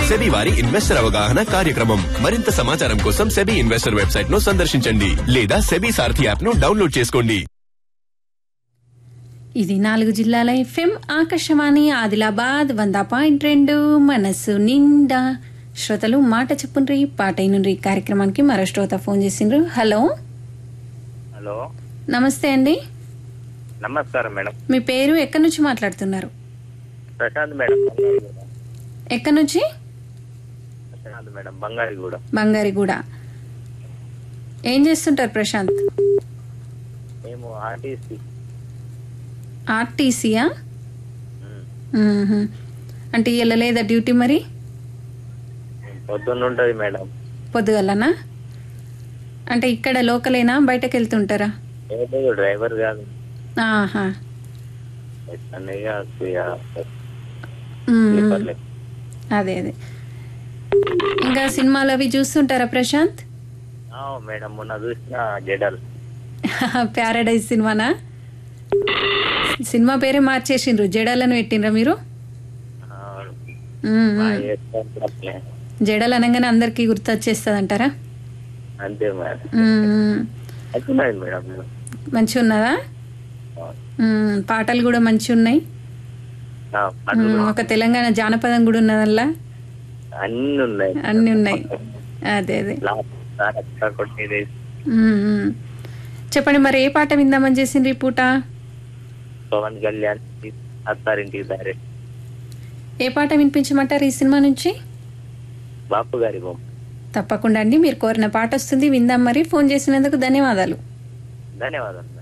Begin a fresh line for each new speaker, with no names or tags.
SEBI వారి investor అవగాహన కార్యక్రమం మరింత సమాచారం కోసం సెబీ ఇన్వెస్టర్ వెబ్సైట్ ను సందర్శించండి లేదా సెబీ సారథి యాప్ ను డౌన్లోడ్ చేసుకోండి
ఇది నాలుగు జిల్లాల ఎఫ్ఎం ఆకాశవాణి ఆదిలాబాద్ వంద పాయింట్ రెండు మనసు నిండా శ్రోతలు మాట చెప్పుండ్రి పాట అయినుండ్రి కార్యక్రమానికి మరో శ్రోత ఫోన్ చేసిండ్రు హలో
హలో
నమస్తే అండి
నమస్కారం మేడం
మీ పేరు ఎక్కడి నుంచి మాట్లాడుతున్నారు
ప్రశాంత్ మేడం బంగారిగూడ
ఎక్కడి నుంచి
ప్రశాంత్ మేడం బంగారిగూడ
బంగారిగూడ ఏం చేస్తుంటారు ప్రశాంత్
మేము ఆర్టీసీ
ఆర్టీసీయా మ్మ్హ. అంటే ఇలా లేదా డ్యూటీ మరి
పొద్దున్న ఉంటుంది మేడం
పొద్దుగలనా అంటే ఇక్కడ లోకలేనా బయటకు వెళ్తుంటారా
ఏదో డ్రైవర్ కాదు
ఆహా
ఎట్లనే ఇక
మ్మ్.
స్లీపర్లే.
అదే అదే ఇంకా సినిమాలు అవి చూస్తుంటారా ప్రశాంత్
ఆ, మేడం మొన్న చూసిన జడల్
ప్యారడైజ్ సినిమానా సినిమా పేరే మార్చేసిండ్రు జడలను పెట్టిండ్రా మీరు
ఆ,
మ్మ్,
మా
మ్మ్.
ఏరియాలో అట్లే.
జడలు అనగానే అందరికీ గుర్తొచ్చేస్తుంది అంటారా
అంతే మేడం
మ్మ్.
అవుతున్నది మేడం
మంచిగా ఉన్నదా
ఆ,
మ్మ్, పాటలు కూడా మంచిగా ఉన్నాయి
ఆ, పనులు
మ్మ్, ఒక తెలంగాణ జానపదం కూడా ఉన్నదల్లా
అన్ని ఉన్నాయి
అన్ని ఉన్నాయి అదే అదే
లాస్ట్ తారక కొట్టేది
మ్మ్, మ్మ్. చెప్పండి మరి ఏ పాట విందామని చేసిండ్రు ఈ పూట
పవన్ కళ్యాణ్ అత్తారింటికి దారి
ఏ పాట వినిపించమంటారు ఈ సినిమా నుంచి
బాపు గారి బొమ్మ
తప్పకుండా అండి మీరు కోరిన పాట వస్తుంది విందాం మరి ఫోన్ చేసినందుకు ధన్యవాదాలు
ధన్యవాదాలు